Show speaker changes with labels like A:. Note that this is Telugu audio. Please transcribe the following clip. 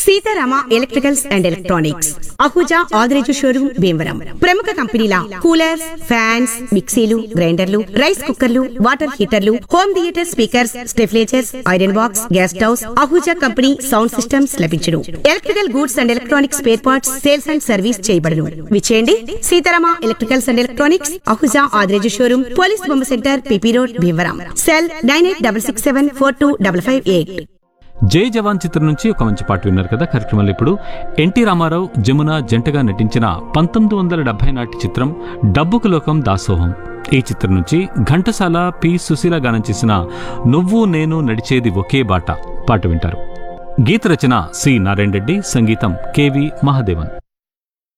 A: Sitarama electricals and electronics Ahuja Adireju showroom Bhimavaram ప్రముఖ కంపెనీల కూలర్స్ ఫ్యాన్స్ మిక్సీలు గ్రైండర్లు రైస్ కుక్కర్లు వాటర్ హీటర్లు home theatre speakers stabilizers iron box gas stoves Ahuja company sound systems లభించును electrical goods and electronics spare parts sales and service చేయబడును విచేయండి Seetharama electricals and electronics Ahuja Adireju showroom police బొమ్మ centre P P road Bhimavaram cell nine eight double six seven four two double five eight
B: Jai Jawan చిత్రం నుంచి ఒక మంచి పాట విన్నారు కదా కార్యక్రమంలో ఇప్పుడు ఎన్టీ రామారావు జమున జంటగా నటించిన పంతొమ్మిది వందల డెబ్బై నాటి చిత్రం డబ్బుకు లోకం దాసోహం ఈ చిత్రం నుంచి ఘంటసాల పి సుశీల గానం చేసిన నువ్వు నేను నడిచేది ఒకే బాట పాట వింటారు గీత రచన సి నారాయణ రెడ్డి సంగీతం కెవి మహాదేవన్